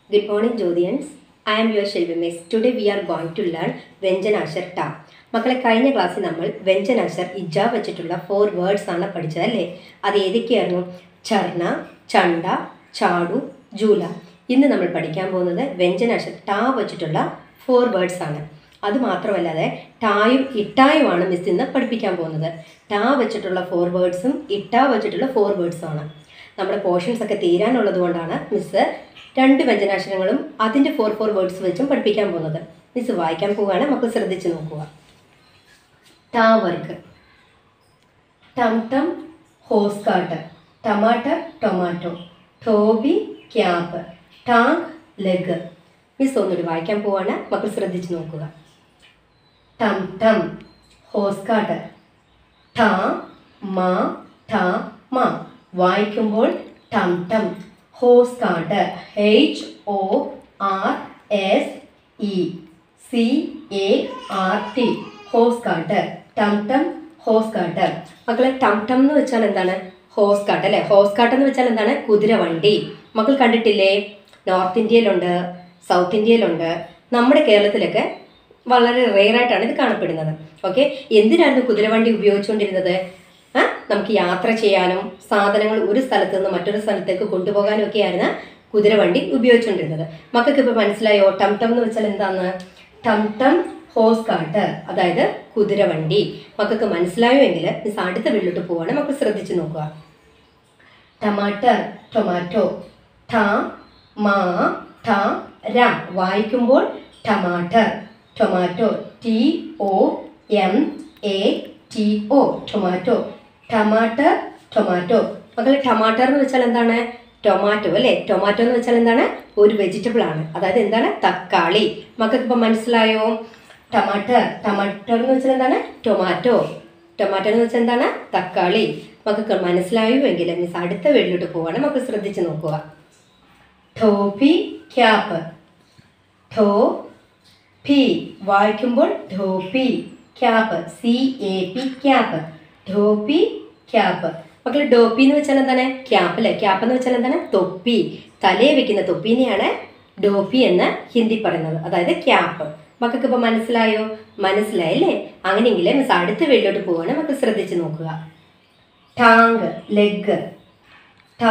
Good morning, Jodians. I am your Shelby Miss. Today we are going to learn വ്യഞ്ജനാക്ഷർ ട മക്കളെ കഴിഞ്ഞ ക്ലാസ്സിൽ നമ്മൾ വ്യഞ്ജനാക്ഷർ ഇജ വെച്ചിട്ടുള്ള ഫോർ വേർഡ്സ് ആണ് പഠിച്ചത് അല്ലേ അത് ഏതൊക്കെയായിരുന്നു ചർണ ചണ്ട ചാടു ജൂല ഇന്ന് നമ്മൾ പഠിക്കാൻ പോകുന്നത് വ്യഞ്ജനാക്ഷർ ടാ വെച്ചിട്ടുള്ള ഫോർ വേർഡ്സ് ആണ് അത് മാത്രമല്ലാതെ ടായും ഇട്ടായുമാണ് മിസ് ഇന്ന് പഠിപ്പിക്കാൻ പോകുന്നത് ടാ വെച്ചിട്ടുള്ള ഫോർ വേർഡ്സും ഇട്ടാ വെച്ചിട്ടുള്ള ഫോർ വേർഡ്സും ആണ് നമ്മുടെ പോർഷൻസ് ഒക്കെ തീരാനുള്ളത് കൊണ്ടാണ് മിസ് രണ്ട് വ്യഞ്ജനാക്ഷരങ്ങളും അതിൻ്റെ ഫോർ ഫോർ വേർഡ്സ് വെച്ചും പഠിപ്പിക്കാൻ പോകുന്നത് മിസ് വായിക്കാൻ പോവുകയാണ് മക്കൾ ശ്രദ്ധിച്ച് നോക്കുക ടാ വർക്ക് ടം ടം ഹോസ് കാട്ട് ടമാറ്റർ ടൊമാറ്റോ ടോബി ക്യാപ്പ് ടാങ് ലെഗ് മിസ് ഒന്നുകൂടി വായിക്കാൻ പോവാണ് മക്കൾ ശ്രദ്ധിച്ച് നോക്കുക ടം ടം ഹോസ് കാട്ട് ട മ ട മ വായിക്കുമ്പോൾ ടം ടം horse cart H O R S E C A R T horse cart ടം ടം ഹോസ് കാട്ട് മക്കളെ ടം ടം എന്ന് വെച്ചാൽ എന്താണ് ഹോസ് കാട്ട് അല്ലേ ഹോസ് കാട്ട് എന്ന് വെച്ചാൽ എന്താണ് കുതിരവണ്ടി മക്കൾ കണ്ടിട്ടില്ലേ നോർത്ത് ഇന്ത്യയിലുണ്ട് സൗത്ത് ഇന്ത്യയിലുണ്ട് നമ്മുടെ കേരളത്തിലൊക്കെ വളരെ റെയറായിട്ടാണ് ഇത് കാണപ്പെടുന്നത് ഓക്കെ എന്തിനായിരുന്നു കുതിരവണ്ടി ഉപയോഗിച്ചുകൊണ്ടിരുന്നത് ആ നമുക്ക് യാത്ര ചെയ്യാനും സാധനങ്ങൾ ഒരു സ്ഥലത്ത് നിന്ന് മറ്റൊരു സ്ഥലത്തേക്ക് കൊണ്ടുപോകാനും ഒക്കെയായിരുന്നു കുതിരവണ്ടി ഉപയോഗിച്ചുകൊണ്ടിരുന്നത് മക്കൾക്ക് ഇപ്പോൾ മനസ്സിലായോ ടം ടം എന്ന് വെച്ചാൽ എന്താന്ന് ടം ടം ഹോസ് കാട്ട് അതായത് കുതിരവണ്ടി മക്കൾക്ക് മനസ്സിലായോ എങ്കിൽ മിസ് അടുത്ത വീട്ടിലോട്ട് പോവാണ് മക്കൾ ശ്രദ്ധിച്ച് നോക്കുക ടമാറ്റർ ടൊമാറ്റോ ട മാ ട ര വായിക്കുമ്പോൾ ടമാറ്റർ tomato T O M A T O tomato ടമാറ്റർ ടൊമാറ്റോ മക്കളെ ടമാറ്റർ എന്ന് വെച്ചാൽ എന്താണ് ടൊമാറ്റോ അല്ലേ ടൊമാറ്റോ എന്ന് വെച്ചാൽ എന്താണ് ഒരു വെജിറ്റബിൾ ആണ് അതായത് എന്താണ് തക്കാളി മക്കൾക്ക് ഇപ്പം മനസ്സിലായോ ടമാറ്റർ ടമാറ്റർ എന്ന് വെച്ചാൽ എന്താണ് ടൊമാറ്റോ ടൊമാറ്റോ എന്ന് വെച്ചാൽ എന്താണ് തക്കാളി മക്കൾക്ക് മനസ്സിലായോ എങ്കിൽ മിസ് അടുത്ത വീട്ടിലോട്ട് പോവാണ് മക്കൾ ശ്രദ്ധിച്ച് നോക്കുക ടോപ്പി ക്യാപ്പ് ടോ പി വായിക്കുമ്പോൾ ധോപ്പി cap C A P cap ധോപ്പി ക്യാപ്പ് മക്കളെ ഡോപ്പി എന്ന് വെച്ചാൽ എന്താണ് ക്യാപ്പ് അല്ലേ ക്യാപ്പ് എന്ന് വെച്ചാൽ എന്താണ് തൊപ്പി തലയെ വെക്കുന്ന തൊപ്പീനെയാണ് ഡോപ്പി എന്ന് ഹിന്ദി പറയുന്നത് അതായത് ക്യാപ്പ് മക്കൾക്ക് ഇപ്പോൾ മനസ്സിലായോ മനസ്സിലായല്ലേ അങ്ങനെയെങ്കിൽ മിസ് അടുത്ത വീട്ടിലോട്ട് പോവാണ് മക്കൾ ശ്രദ്ധിച്ച് നോക്കുക ടാങ്ക് ലെഗ് ടാ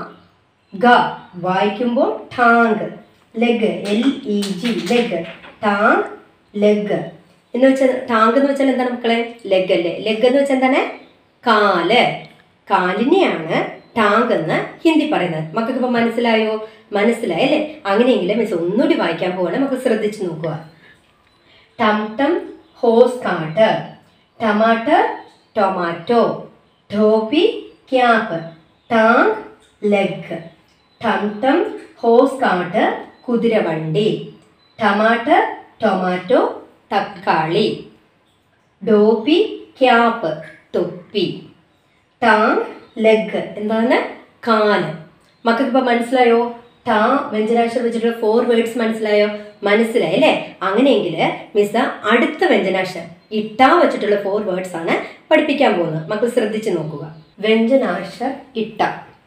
ഗ വായിക്കുമ്പോൾ ടാങ്ക് leg L E G leg ടാങ് ലെഗ് എന്ന് വെച്ചാൽ ടാങ്ക് എന്ന് വെച്ചാൽ എന്താണ് മക്കളെ ലെഗ് അല്ലേ ലെഗ് എന്ന് വെച്ചാൽ എന്താണ് കാല് കാലിനെയാണ് ടാങ്ക് എന്ന് ഹിന്ദി പറയുന്നത് മക്കൾക്ക് ഇപ്പം മനസ്സിലായോ മനസ്സിലായല്ലേ അങ്ങനെയെങ്കിൽ മിസ് ഒന്നുകൂടി വായിക്കാൻ പോവാണ് നമുക്ക് ശ്രദ്ധിച്ച് നോക്കുക ടം ടം ഹോസ് കാട്ട് ടമാറ്റർ ടൊമാറ്റോ ടോപ്പി ക്യാപ്പ് ടാങ് ലെഗ് ടം ടം ഹോസ് കാട്ട് കുതിരവണ്ടി ടമാറ്റർ ടൊമാറ്റോ തക്കാളി ഡോപ്പി ക്യാപ്പ് തൊപ്പി ടാങ് ലെഗ് എന്താണ് കാല് മക്കൾക്ക് ഇപ്പം മനസ്സിലായോ ടാ വ്യഞ്ജനാക്ഷരം വെച്ചിട്ടുള്ള ഫോർ വേർഡ്സ് മനസ്സിലായോ മനസ്സിലായി അല്ലേ അങ്ങനെയെങ്കിൽ മിസ് അടുത്ത വ്യഞ്ജനാക്ഷരം ഇട്ടാ വെച്ചിട്ടുള്ള ഫോർ വേർഡ്സ് ആണ് പഠിപ്പിക്കാൻ പോകുന്നത് മക്കൾ ശ്രദ്ധിച്ച് നോക്കുക വ്യഞ്ജനാക്ഷർ ഇട്ട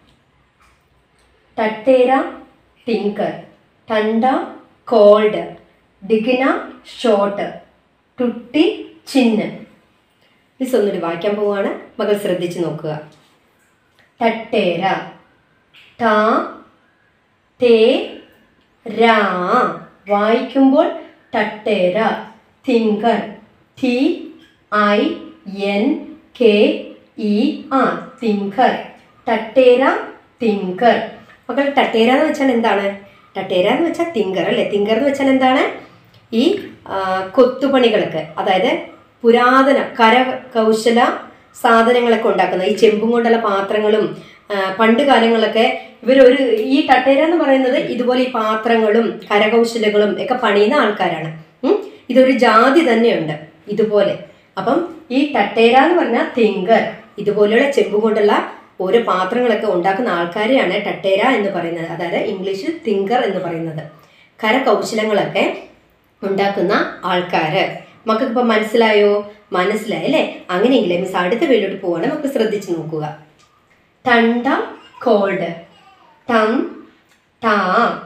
തട്ടേര ടിങ്കർ ടണ്ട കോൾഡ് ഡിഗിന ഷോട്ട് ടുട്ടി ചിന്ന് മിസ് ഒന്നുകൂടി വായിക്കാൻ പോവുകയാണ് മകൾ ശ്രദ്ധിച്ച് നോക്കുക തട്ടേര ടാ തേ രാ വായിക്കുമ്പോൾ തട്ടേര tinker T I N K E R tinker തട്ടേര തിങ്കർ മക്കൾ ടട്ടേര എന്ന് വെച്ചാൽ എന്താണ് ടട്ടേര എന്ന് വെച്ചാൽ തിങ്കർ അല്ലേ തിങ്കർ എന്ന് വെച്ചാൽ എന്താണ് ഈ കൊത്തുപണികളൊക്കെ അതായത് പുരാതന കരകൗശല സാധനങ്ങളൊക്കെ ഉണ്ടാക്കുന്ന ഈ ചെമ്പും കൊണ്ടുള്ള പാത്രങ്ങളും പണ്ട് കാലങ്ങളിലൊക്കെ ഇവരൊരു ഈ ടട്ടേര എന്ന് പറയുന്നത് ഇതുപോലെ ഈ പാത്രങ്ങളും കരകൗശലങ്ങളും ഒക്കെ പണിയുന്ന ആൾക്കാരാണ് ഇതൊരു ജാതി തന്നെയുണ്ട് ഇതുപോലെ അപ്പം ഈ ടട്ടേര എന്ന് പറഞ്ഞാൽ തിങ്കർ ഇതുപോലെയുള്ള ചെമ്പ് കൊണ്ടുള്ള ഓരോ പാത്രങ്ങളൊക്കെ ഉണ്ടാക്കുന്ന ആൾക്കാരെയാണ് ടട്ടേര എന്ന് പറയുന്നത് അതായത് ഇംഗ്ലീഷിൽ തിങ്കർ എന്ന് പറയുന്നത് കരകൗശലങ്ങളൊക്കെ ഉണ്ടാക്കുന്ന ആൾക്കാർ മക്കൾക്ക് ഇപ്പം മനസ്സിലായോ മനസ്സിലായി അല്ലേ അങ്ങനെയെങ്കിൽ മിസ് അടുത്ത വീട്ടിലോട്ട് പോവാണ് നമുക്ക് ശ്രദ്ധിച്ച് നോക്കുക ടണ്ട കോൾഡ് ടം ടാ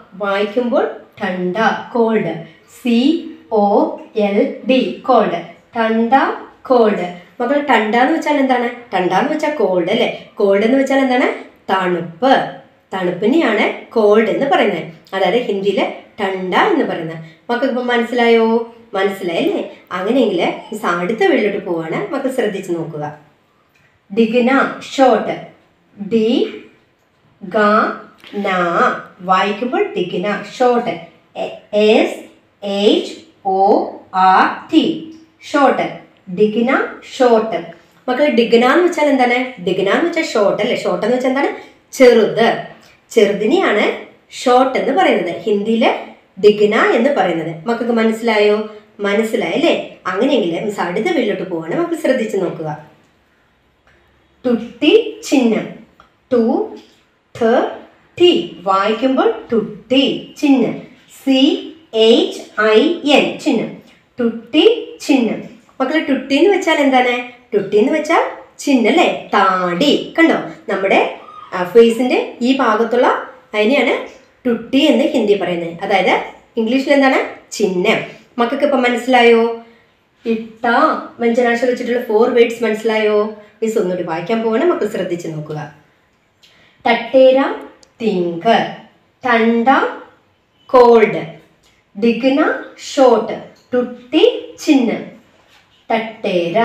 വായിക്കുമ്പോൾ ടണ്ട cold C O L D cold ടണ്ട കോൾഡ് മക്കൾ ടണ്ട എന്ന് വെച്ചാൽ എന്താണ് ടണ്ട എന്ന് വെച്ചാൽ കോൾഡ് അല്ലേ കോൾഡ് എന്ന് വെച്ചാൽ എന്താണ് തണുപ്പ് തണുപ്പിനെയാണ് കോൾഡ് എന്ന് പറയുന്നത് അതായത് ഹിന്ദിയിൽ ടണ്ട എന്ന് പറയുന്നത് മക്കൾക്ക് ഇപ്പം മനസ്സിലായോ മനസ്സിലായല്ലേ അങ്ങനെയെങ്കിൽ മിസ് അടുത്ത വെള്ളിലോട്ട് പോവാണ് മക്കൾ ശ്രദ്ധിച്ച് നോക്കുക ഡിഗ്ന ഷോർട്ട് ഡി ഗ ന വായിക്കുമ്പോൾ ഡിഗ്ന short S H O R T short ഡിഗ്ന ഷോർട്ട് മക്കളെ ഡിഗ്ന എന്ന് വെച്ചാൽ എന്താണ് ഡിഗ്ന എന്ന് വെച്ചാൽ ഷോർട്ട് അല്ലേ ഷോർട്ട് എന്ന് വെച്ചാൽ എന്താണ് ചെറുത് ചെറുതിനെയാണ് ഷോർട്ട് എന്ന് പറയുന്നത് ഹിന്ദിയിൽ ഡിഗ്ന എന്ന് പറയുന്നത് മക്കൾക്ക് മനസ്സിലായോ മനസ്സിലായല്ലേ അങ്ങനെയെങ്കിൽ മിസ് അടുത്ത വീട്ടിലോട്ട് പോവാണ് നമുക്ക് ശ്രദ്ധിച്ച് നോക്കുക തുട്ടി ചിഹ്നം ടു ഥ ടി വായിക്കുമ്പോൾ തുട്ടി ചിഹ്നം സി എച്ച് ഐ എൻ ചിഹ്നം തുട്ടി ചിഹ്നം മക്കളെ ടുട്ടി എന്ന് വെച്ചാൽ എന്താണ് ടുട്ടി എന്ന് വെച്ചാൽ ചിഹ്നം അല്ലേ താടി കണ്ടോ നമ്മുടെ ഫേസിന്റെ ഈ ഭാഗത്തുള്ള അതിനെയാണ് ടുട്ടി എന്ന് ഹിന്ദി പറയുന്നത് അതായത് ഇംഗ്ലീഷിൽ എന്താണ് ചിഹ്നം മക്കൾക്ക് ഇപ്പം മനസ്സിലായോ ഇട്ട വ്യഞ്ജനാക്ഷരം വെച്ചിട്ടുള്ള ഫോർ വേർഡ്സ് മനസ്സിലായോ മിസ് ഒന്നുകൂടി വായിക്കാൻ പോവാണ് മക്കൾ ശ്രദ്ധിച്ച് നോക്കുക തട്ടേര തിങ്ക് തണ്ട കോൾഡ് ഡിഗ്ന ഷോർട്ട് ടുട്ടി ചിഹ്നം തട്ടേര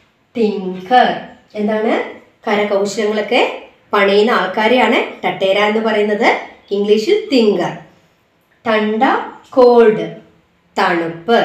തിങ്കർ എന്താണ് കരകൗശലങ്ങളൊക്കെ പണിയുന്ന ആൾക്കാരെയാണ് ടട്ടേര എന്ന് പറയുന്നത് ഇംഗ്ലീഷിൽ തിങ്കർ തണ്ട കോൾഡ് തണുപ്പ്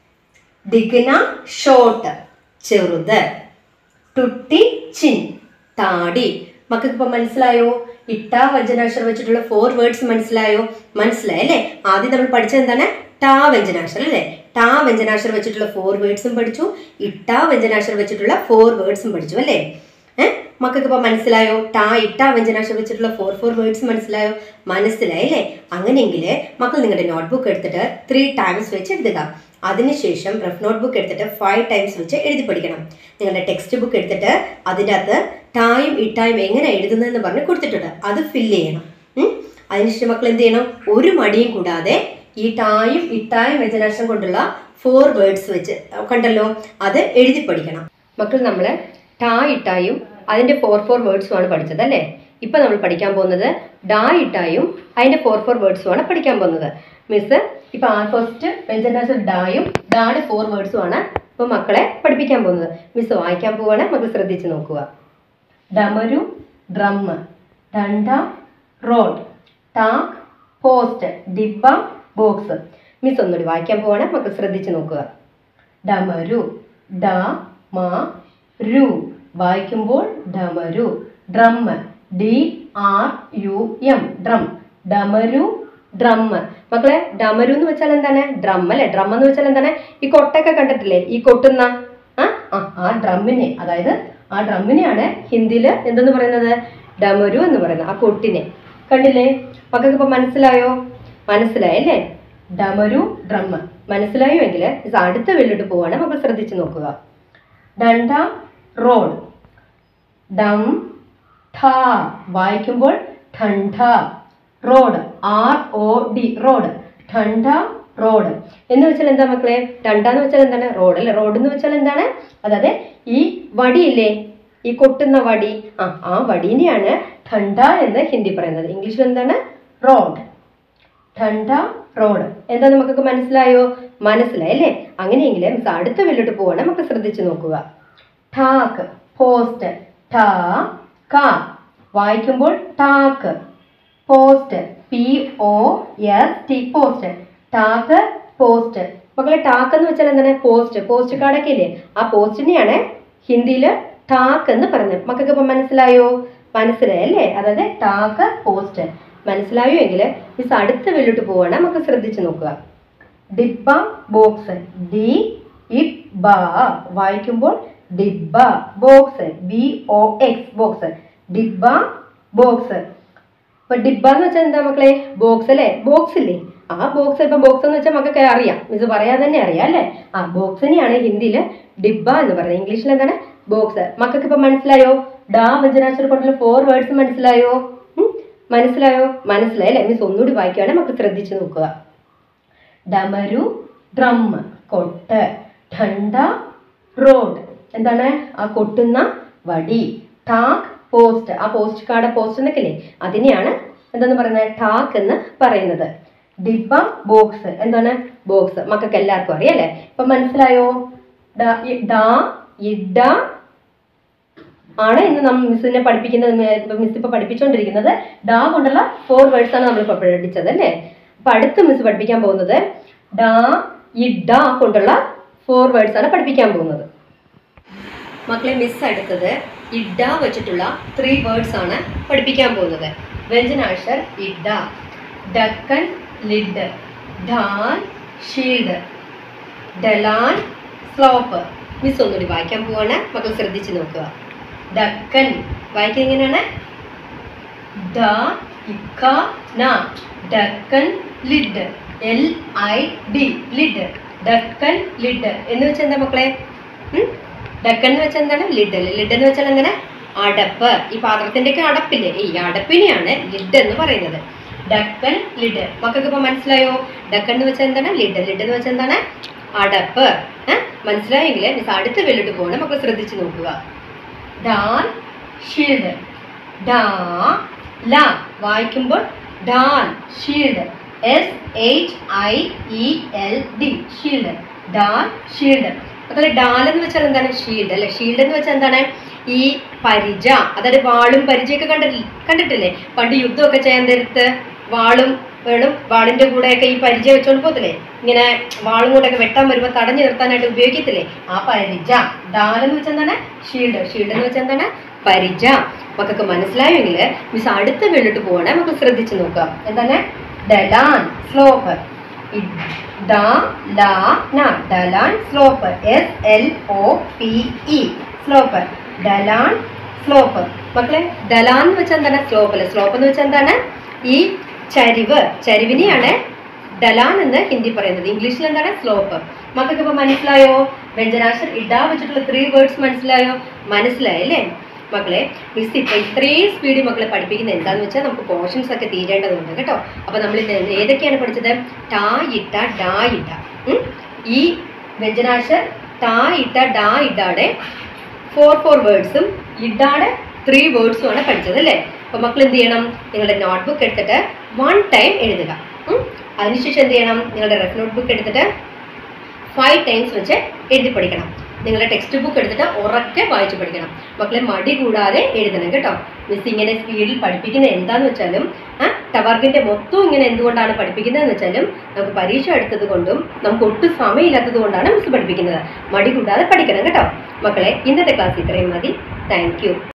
ഡിഗ്ന ഷോർട്ട് ചെറുത് ടുട്ടി ചിൻ താടി മക്കൾക്ക് ഇപ്പൊ മനസ്സിലായോ ഇട്ട വ്യഞ്ജനാക്ഷരം വെച്ചിട്ടുള്ള ഫോർ വേർഡ്സ് മനസ്സിലായോ മനസ്സിലായി അല്ലേ ആദ്യം നമ്മൾ പഠിച്ചത് എന്താണ് ടാ വ്യഞ്ജനാക്ഷരം അല്ലേ ടാ വ്യഞ്ജനാക്ഷരം വെച്ചിട്ടുള്ള ഫോർ വേർഡ്സും പഠിച്ചു ഇട്ട വ്യഞ്ജനാക്ഷരം വെച്ചിട്ടുള്ള ഫോർ വേർഡ്സും പഠിച്ചു അല്ലേ ഏഹ് മക്കൾക്ക് ഇപ്പൊ മനസ്സിലായോ ടാ ഇട്ട വ്യഞ്ജനാക്ഷരം വെച്ചിട്ടുള്ള ഫോർ ഫോർ വേർഡ്സ് മനസ്സിലായോ മനസ്സിലായി അല്ലേ അങ്ങനെയെങ്കിൽ മക്കൾ നിങ്ങളുടെ നോട്ട്ബുക്ക് എടുത്തിട്ട് ത്രീ ടൈംസ് വെച്ച് എഴുതുക അതിനുശേഷം റഫ് നോട്ട് ബുക്ക് എടുത്തിട്ട് ഫൈവ് ടൈംസ് വെച്ച് എഴുതി പഠിക്കണം നിങ്ങളുടെ ടെക്സ്റ്റ് ബുക്ക് എടുത്തിട്ട് അതിൻ്റെ അകത്ത് ടായും ഇട്ടായും എങ്ങനെ എഴുതുന്നതെന്ന് പറഞ്ഞ് കൊടുത്തിട്ടുണ്ട് അത് ഫില്ല് ചെയ്യണം ഉം? അതിനുശേഷം മക്കൾ എന്ത് ചെയ്യണം ഒരു മടിയും കൂടാതെ ഈ ടായും ഇട്ടായും വ്യഞ്ജനാക്ഷം കൊണ്ടുള്ള ഫോർ വേർഡ്സ് വെച്ച് കണ്ടല്ലോ അത് എഴുതി പഠിക്കണം മക്കൾ നമ്മൾ ടാ ഇട്ടായും അതിൻ്റെ ഫോർ ഫോർ വേർഡ്സുമാണ് പഠിച്ചത് അല്ലേ ഇപ്പം നമ്മൾ പഠിക്കാൻ പോകുന്നത് ഡാ ഇട്ടായും അതിൻ്റെ ഫോർ ഫോർ വേർഡ്സുമാണ് പഠിക്കാൻ പോകുന്നത് മിസ് ഇപ്പം ആ ഫസ്റ്റ് വ്യഞ്ജനാക്ഷം ഡായും ഡായുടെ ഫോർ വേർഡ്സുമാണ് ഇപ്പോൾ മക്കളെ പഠിപ്പിക്കാൻ പോകുന്നത് മിസ് വായിക്കാൻ പോവാണ് മക്കൾ ശ്രദ്ധിച്ച് നോക്കുക ഡമരു ഡ്രം ഡണ്ട റോഡ് ടാക്ക് പോസ്റ്റ് ഡിബ ബോക്സ് മിസ് ഒന്നുകൂടി വായിക്കാൻ പോവാണ് മക്കൾ ശ്രദ്ധിച്ച് നോക്കുക ഡമരു ഡ മ രു വായിക്കുമ്പോൾ ഡമരു drum D R U M drum ഡമരു ഡ്രം മക്കളെ ഡമരു എന്ന് വെച്ചാൽ എന്താണ് ഡ്രം അല്ലേ ഡ്രം എന്ന് വെച്ചാൽ എന്താണ് ഈ കൊട്ടൊക്കെ കണ്ടിട്ടില്ലേ ഈ കൊട്ടുന്ന ആ ആ, ആ ഡ്രമ്മിനെ അതായത് ആ ഡ്രമ്മിനെയാണ് ഹിന്ദിയിൽ എന്തെന്ന് പറയുന്നത് ഡമരു എന്ന് പറയുന്നത് ആ കൊട്ടിനെ കണ്ടില്ലേ മക്കൾക്ക് ഇപ്പൊ മനസ്സിലായോ മനസ്സിലായല്ലേ ഡമരു ഡ്രം മനസ്സിലായോ എങ്കിൽ ഇത് അടുത്ത വെള്ളിട്ട് പോവാണ് മക്കൾ ശ്രദ്ധിച്ച് നോക്കുക ഡണ്ട റോഡ് ഡം ഠ വായിക്കുമ്പോൾ ഠണ്ഡ road R O D road ഠണ്ഡ റോഡ് എന്ന് വെച്ചാൽ എന്താ മക്കളെ ടണ്ട എന്ന് വെച്ചാൽ എന്താണ് റോഡ് അല്ലേ റോഡ് എന്ന് വെച്ചാൽ എന്താണ് അതായത് ഈ വടിയില്ലേ ഈ കൊട്ടുന്ന വടി ആ ആ വടീനെയാണ് ഠണ്ഡ എന്ന് ഹിന്ദി പറയുന്നത് ഇംഗ്ലീഷിൽ എന്താണ് റോഡ് ഠണ്ഡ റോഡ് എന്താ നമുക്കൊക്കെ മനസ്സിലായോ മനസ്സിലായി അല്ലേ അങ്ങനെയെങ്കിൽ മിസ് അടുത്ത വെല്ലോട്ട് പോവാണ് നമുക്ക് ശ്രദ്ധിച്ചു നോക്കുക ഠാക്ക് പോസ്റ്റ് ഠാ ക വായിക്കുമ്പോൾ ടാക്ക് post P O S T post ടാക്ക് പോസ്റ്റ് മക്കളെ ടാക്ക് എന്ന് വെച്ചാൽ എന്താണ് പോസ്റ്റ് പോസ്റ്റ് കാർഡൊക്കെ ഇല്ലേ ആ പോസ്റ്റിനെയാണ് ഹിന്ദിയിൽ ടാക്ക് എന്ന് പറയുന്നത് മക്കൾക്ക് ഇപ്പം മനസ്സിലായോ മനസ്സിലായി അല്ലേ അതായത് ടാക്ക് പോസ്റ്റ് മനസ്സിലായോ എങ്കിൽ മിസ് അടുത്ത വെല്ലോട്ട് പോവാണ് നമുക്ക് ശ്രദ്ധിച്ച് നോക്കുക ഡിബ ബോക്സ് ഡി ഇബ് ബ വായിക്കുമ്പോൾ ഡിബ box B O X box ഡിബ ബോക്സ് ഇപ്പൊ ഡിബ എന്ന് വെച്ചാൽ എന്താ മക്കളെ ബോക്സ് അല്ലേ ബോക്സ് ഇല്ലേ ആ ബോക്സ് ഇപ്പൊ ബോക്സ് എന്ന് വെച്ചാൽ മക്കൾക്ക് അറിയാം മിസ് പറയാതെ തന്നെ അറിയാം അല്ലേ ആ ബോക്സിനെയാണ് ഹിന്ദിയിൽ ഡിബ എന്ന് പറയുന്നത് ഇംഗ്ലീഷിൽ എന്താണ് ബോക്സ് മക്കൾക്ക് ഇപ്പൊ മനസ്സിലായോ ഡാ വ്യഞ്ജനാക്ഷരം കൊണ്ടുള്ള ഫോർ വേർഡ്സ് മനസ്സിലായോ ഉം? മനസ്സിലായോ മനസ്സിലായി അല്ലേ മിസ് ഒന്നുകൂടി വായിക്കുകയാണെങ്കിൽ നമുക്ക് ശ്രദ്ധിച്ച് നോക്കുക ഡമരു ഡ്രം കൊട്ട് ഠണ്ട റോഡ് എന്താണ് ആ കൊട്ടുന്ന വടി ടാക്ക് പോസ്റ്റ് ആ പോസ്റ്റ് കാർഡ് പോസ്റ്റ് എന്നൊക്കെ ഇല്ലേ അതിനെയാണ് എന്തെന്ന് പറയുന്നത് ടാക്ക് എന്ന് പറയുന്നത് ഡിബ ബോക്സ് എന്താണ് ബോക്സ് മക്കൾക്ക് എല്ലാവർക്കും അറിയാം അല്ലേ ഇപ്പൊ മനസ്സിലായോ ഡ ഇ- ഡ ഇഡ ആണ് ഇന്ന് നമ്മൾ മിസ്സിനെ പഠിപ്പിക്കുന്നത് മിസ് ഇപ്പൊ പഠിപ്പിച്ചുകൊണ്ടിരിക്കുന്നത് ഡാ കൊണ്ടുള്ള ഫോർ വേർഡ്സ് ആണ് നമ്മൾ ഇപ്പൊ പഠിച്ചത് അല്ലേ അപ്പൊ അടുത്ത മിസ് പഠിപ്പിക്കാൻ പോകുന്നത് ഡാ ഇഡ കൊണ്ടുള്ള ഫോർ വേർഡ്സ് ആണ് പഠിപ്പിക്കാൻ പോകുന്നത് മക്കളെ മിസ് അടുത്തത് ഇഡ വെച്ചിട്ടുള്ള ത്രീ വേർഡ്സ് ആണ് പഠിപ്പിക്കാൻ പോകുന്നത് വ്യഞ്ജനാക്ഷർ ഇഡ ഡക്കൻ ലിഡ് ഡാൻ ഷീൽഡ് ഡലാൻ സ്ലോപ്പ് മിസ് ഒന്നുകൂടി വായിക്കാൻ പോവാണ് മക്കൾ ശ്രദ്ധിച്ച് നോക്കുക ഡക്കൻ വായിക്കുക എങ്ങനെയാണ് ഡ ഇക്ക ന ഡക്കൻ lid L I D lid ഡക്കൻ ലിഡ് എന്ന് വെച്ചാൽ എന്താ മക്കളെ ഉം? ഡക്കൻ എന്ന് വെച്ചാൽ എന്താണ് ലിഡ് ലിഡ് എന്ന് വെച്ചാൽ എന്താണ് അടപ്പ് ഈ പാത്രത്തിന്റെ ഒക്കെ അടപ്പില്ലേ ഈ അടപ്പിനെയാണ് ലിഡ് എന്ന് പറയുന്നത് ഡക്കൻ ലിഡ് മക്കൾക്ക് ഇപ്പൊ മനസ്സിലായോ ഡക്കൻ എന്ന് വെച്ചാൽ എന്താണ് ലിഡ് ലിഡ് എന്ന് വെച്ചാൽ എന്താണ് അടപ്പ് ഏഹ് മനസ്സിലായെങ്കിൽ മിസ് അടുത്ത വെല്ലിട്ട് പോകണം മക്കൾ ശ്രദ്ധിച്ച് നോക്കുക ഡാൻ ഷീൽഡ് ഡാ ല വായിക്കുമ്പോൾ ഡാൻ shield S H I E L D shield ഡാൻ ഷീൽഡ് അതുപോലെ ഡാൽ എന്ന് വെച്ചാൽ എന്താണ് ഷീൽഡ് അല്ലെ ഷീൽഡ് എന്ന് വെച്ചാൽ എന്താണ് ഈ പരിച അതായത് വാളും പരിചയൊക്കെ കണ്ടിട്ടില്ലേ കണ്ടിട്ടില്ലേ പണ്ട് യുദ്ധമൊക്കെ ചെയ്യാൻ നേരത്ത് വാളും വേണം വാളിന്റെ കൂടെയൊക്കെ ഈ പരിച വെച്ചോണ്ട് പോകത്തില്ലേ ഇങ്ങനെ വാളും കൂടെയൊക്കെ വെട്ടാൻ വരുമ്പോൾ തടഞ്ഞു നിർത്താനായിട്ട് ഉപയോഗിക്കത്തില്ലേ ആ പരിച ഡാൽ എന്ന് വെച്ചാൽ എന്താണ് ഷീൽഡ് ഷീൽഡ് എന്ന് വെച്ചാൽ എന്താണ് പരിച മക്കൾക്ക് മനസ്സിലായെങ്കിൽ മിസ് അടുത്ത വീട്ടിട്ട് പോകണേ നമുക്ക് ശ്രദ്ധിച്ചു നോക്കാം എന്താണ് ഡലാൻ സ്ലോപ്പ് ഡ ല ന ഡലാൻ slope S L O P E slope ഡലാൻ സ്ലോപ്പ് മക്കളെ ഡലാൻ എന്ന് വെച്ചാൽ എന്താണ് സ്ലോപ്പ് അല്ലെ സ്ലോപ്പ് എന്ന് വെച്ചാൽ എന്താണ് ഈ ചരിവ് ചരിവിനെയാണ് ഡലാൻ എന്ന് ഹിന്ദി പറയുന്നത് ഇംഗ്ലീഷിൽ എന്താണ് സ്ലോപ്പ് മക്കൾക്ക് ഇപ്പൊ മനസ്സിലായോ വ്യഞ്ജനാക്ഷർ ഇടാ വെച്ചിട്ടുള്ള ത്രീ വേർഡ്സ് മനസ്സിലായോ മനസ്സിലായല്ലേ മക്കളെ മിസ് ഇപ്പൊ ഇത്രയും സ്പീഡിൽ മക്കളെ പഠിപ്പിക്കുന്നത് എന്താന്ന് വെച്ചാൽ നമുക്ക് പോർഷൻസ് ഒക്കെ തീരേണ്ടതുണ്ട് കേട്ടോ അപ്പൊ നമ്മൾ ഇത് ഏതൊക്കെയാണ് പഠിച്ചത് ടാ ഇട്ട ഡാ ഇട്ട ഉം? ഈ വ്യഞ്ജനാക്ഷർ ടാ ഇട്ട ഡാ ഇട്ടാടെ ഫോർ ഫോർ വേർഡ്സും ഇടാടെ ത്രീ വേർഡ്സും ആണ് പഠിച്ചത് അല്ലേ അപ്പൊ മക്കൾ എന്ത് ചെയ്യണം നിങ്ങളുടെ നോട്ട്ബുക്ക് എടുത്തിട്ട് വൺ ടൈം എഴുതുക ഉം? അതിനുശേഷം എന്ത് ചെയ്യണം നിങ്ങളുടെ റെഫ് നോട്ട്ബുക്ക് എടുത്തിട്ട് ഫൈവ് ടൈംസ് വെച്ച് എഴുതി പഠിക്കണം നിങ്ങളുടെ ടെക്സ്റ്റ് ബുക്ക് എടുത്തിട്ട് ഉറക്കെ വായിച്ച് പഠിക്കണം മക്കളെ മടി കൂടാതെ എഴുതണം കേട്ടോ മിസ് ഇങ്ങനെ സ്പീഡിൽ പഠിപ്പിക്കുന്നത് എന്താന്ന് വെച്ചാലും ആ ടവർഗിന്റെ മൊത്തം ഇങ്ങനെ എന്തുകൊണ്ടാണ് പഠിപ്പിക്കുന്നതെന്ന് വെച്ചാലും നമുക്ക് പരീക്ഷ എടുത്തത് കൊണ്ടും നമുക്ക് ഒട്ടും സമയമില്ലാത്തത് കൊണ്ടാണ് മിസ് പഠിപ്പിക്കുന്നത് മടി കൂടാതെ പഠിക്കണം കേട്ടോ മക്കളെ ഇന്നത്തെ ക്ലാസ് ഇത്രയും മതി താങ്ക്